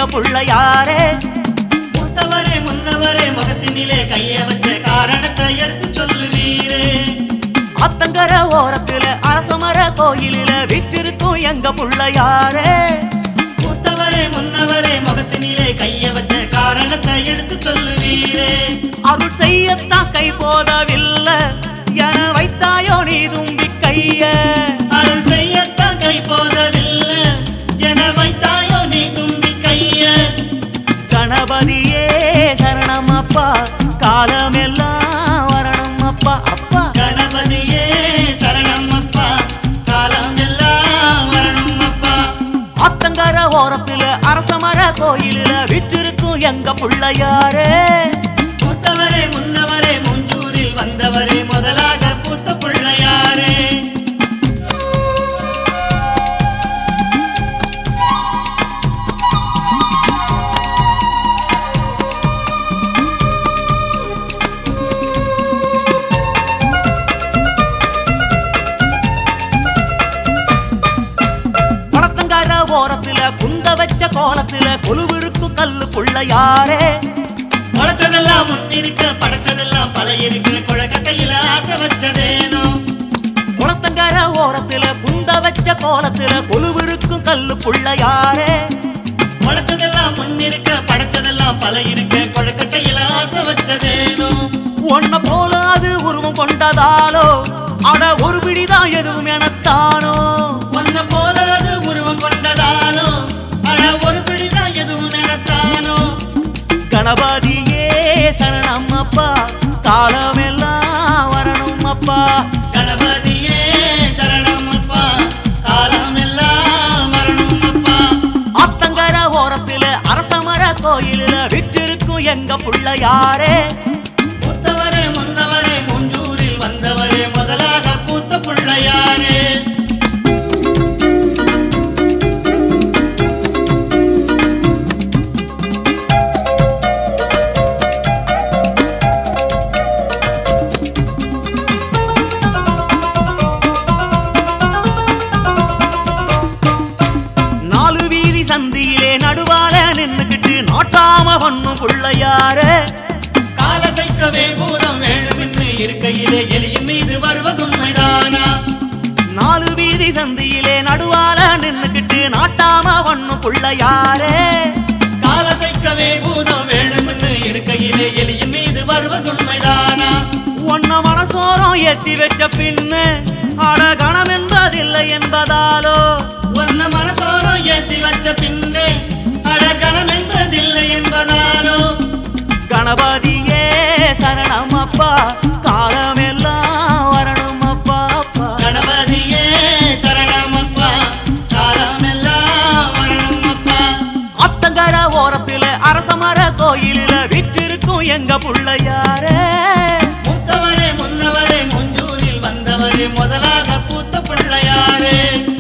எங்க புள்ளையாரே மூத்தவரே முன்னவரே முகத்தினிலே கைய வச்ச காரணத்தை எடுத்து சொல்லுவீரே அத்தங்கர ஓரத்துல அரசமர கோயிலில விற்றிருக்கும் எங்க புள்ளையாரே மூத்தவரே முன்னவரே முகத்தினிலே கைய வச்ச காரணத்தை எடுத்து சொல்லுவீரே அருள் செய்யத்தான் கை போதவில்லை என வைத்தாயோ நீ தும்பி கைய அருள் செய்யத்தான் கை போதவில்லை என வைத்தாயோ நீ தும்பி கைய கணபதியே சரணம் அப்பா காலமெல்லாம் வரணும் அப்பா அப்பா கணபதியே சரணம் அப்பா காலம் எல்லாம் வரணும் அப்பா அத்தங்கர ஓரத்துல அரசமர கோயிலில விற்றிருக்கும் எங்க புள்ளையாரே மூத்தவரே முன்னவரே முஞ்சூரில் வந்தவரே முதலாக பூத்த பிள்ளையாரே படத்தங்கார ஓரத்துல குந்த வச்ச கோலத்துல கொலுவிருக்கும் கல்லு புள்ளையாரே முளைச்சதெல்லாம் முன்னிருக்க படைச்சதெல்லாம் பல இருக்கு குழக்கட்டையில ஆசை வச்சதேனோ குளத்தங்கார ஓரத்துல குந்த வச்ச கோலத்துல கொலுவிருக்கும் கல்லு புள்ளையாரே முளைச்சதெல்லாம் முன்னிருக்க படைச்சதெல்லாம் பல இருக்க குழக்கட்டையில ஆசை வச்சதேனோ ஒன்ன போல அது உருவம் கொண்டதாலோ அட ஒரு பிடிதான் எதுவும் எனத்தானோ ஒன்ன போல அது உருவம் கொண்டதாலோ அட ஒரு பிடிதான் எதுவும் நினைத்தானோ கணபதியே சரணம் அப்பா காலமெல்லாம் வரணும் அப்பா கணபதியே சரணம் அப்பா காலம் எல்லாம் வரணும் அப்பா அத்தங்கர ஓரத்துல அரசமர கோயிலில் விற்றிருக்கும் எங்க புள்ளையாரே மூத்தவரே முன்னவரே முஞ்சூரில் வந்தவரே முதலாக பூத்த பிள்ளையாரே நாலு வீதி சந்தியிலே நடுவால நின்னுக்கிட்டு நாட்டாம பண்ணும் புள்ளையாரே காலசைக்கவே பூதம் வேணுமென்று இருக்கையிலே எலியின் மீது வருவதும் மைதானா நாலு வீதி சந்தியிலே நடுவால நின்னுக்கிட்டு நாட்டாம பண்ணும் புள்ளையாரே காலசைக்கவே பூதம் வேணுமென்று இருக்கையிலே எலியின் மீது வருவதும் மைதானா ஒன்ன மனசோரம் ஏத்தி வச்ச பின்னு அட கணம் என்பதில்லை என்பதாலோ ஒன்ன மனசோரம் ஏத்தி வச்ச பின்னே அடகணம் என்பதில்லை என்பதாலோ கணபதியே சரணம் அப்பா காலமெல்லாம் வரணும் அப்பா அப்பா கணபதியே சரணமப்பா காலம் எல்லாம் வரணும் அப்பா அத்தங்கர ஓரத்துல அரசமர கோயிலில் விற்றிருக்கும் எங்க புள்ளையாரே மூத்தவரே முன்னவரே முஞ்சூரில் வந்தவரே முதலாக பூத்த பிள்ளையாரே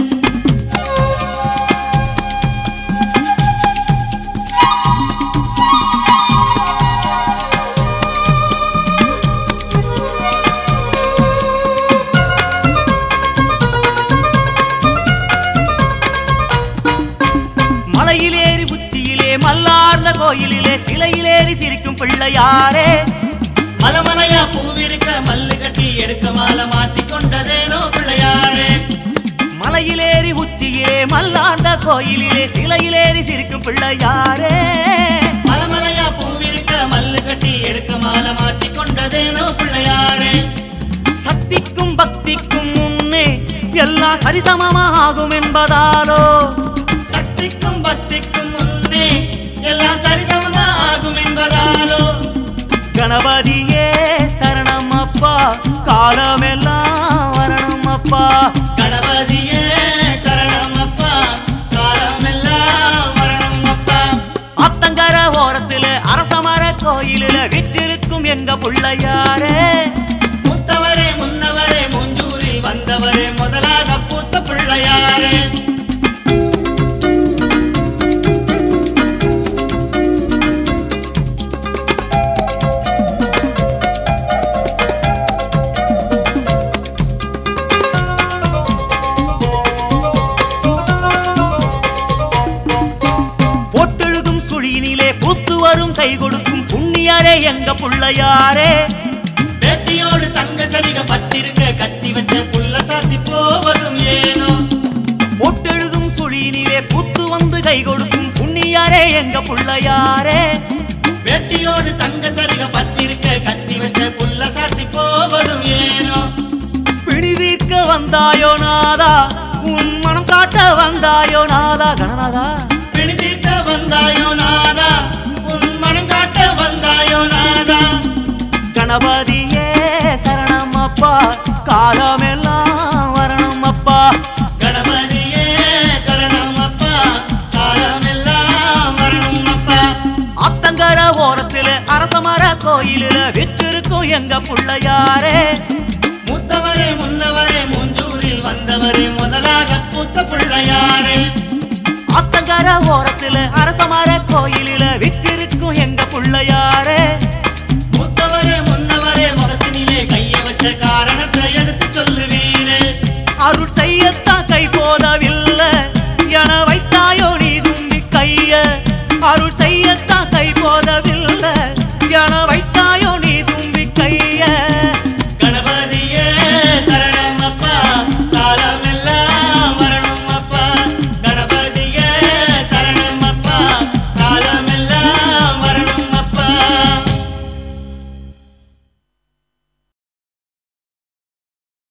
மலையிலேறி உச்சியிலே மல்லார்ந்த கோயிலிலே சிலையிலேறி சிரிக்கும் பிள்ளையாரே மலமலையா பூவிருக்க மல்லு கட்டி எடுக்க மாலை மாட்டி கொண்டதேனோ பிள்ளையாரே மலையிலேறி உச்சியிலே மல்லார்ந்த கோயிலிலே சிலையிலேறி சிரிக்கும் பிள்ளையாரே மலமலையா பூவிருக்க மல்லு கட்டி எடுக்க மாலை மாட்டி கொண்டதேனோ பிள்ளையாரே சக்திக்கும் பக்திக்கும் முன்னே எல்லாம் சரிசமமாகும் என்பதாலோ சக்திக்கும் பக்திக்கும் முன்னே எல்லாம் சரிசமமா ஆகும் என்பதாலோ கணபதியே சரணம் அப்பா காலமெல்லாம் வரணும் அப்பா கணபதியே சரணமப்பா காலமெல்லாம் வரணும் அப்பா அத்தங்கர ஓரத்துல அரசமர கோயிலில் விற்றிருக்கும் எங்க புள்ளையாரே மூத்தவரே முன்னவரே முஞ்சூரில் வந்தவரே முதலாக பூத்த பிள்ளையாரே பொட்டெழுதும் கை கொடுக்கும் புண்ணியாரே எங்க புள்ளையாரே வேட்டியோடு தங்க சரிக பட்டிருக்க கட்டி வச்ச புல்ல சாத்தி போவதும் ஏனோ பொட்டெழுதும் சுழியினிலே புத்து வந்து கை கொடுக்கும் புண்ணியாரே எங்க புள்ளையாரே வேட்டியோடு தங்க சரிக பட்டிருக்க கட்டி வச்ச புல்ல சாத்தி போவதும் ஏனோ பிணிதீர்க்க வந்தாயோ நாதா உன் மனம் காட்ட வந்தாயோ நாதா கணநாதா பிணிதீர்க்க வந்தாயோ நாதா உன் மனம் காட்ட வந்தாயோ நாதா கணபதியே சரணம் அப்பா காலமெல்லாம் வரணும் அப்பா கணபதியே சரணம் அப்பா காலமெல்லாம் வரணும் அப்பா அத்தங்கர ஓரத்துல அரசமர கோயிலில விற்றிருக்கும் எங்க புள்ளையாரே மூத்தவரே முன்னவரே மூஞ்சூரில் வந்தவரே முதலாக பூத்த பிள்ளையாரே அத்தங்கர ஓரத்துல அரசமர கோயிலில விற்றிருக்கும் எங்க புள்ளையாரே மூத்தவரே முன்னவரே முகத்தினிலே கைய வச்ச காரணத்தை எடுத்து சொல்லுவீரே அருள் செய்யத்தான் கை போதவில்லை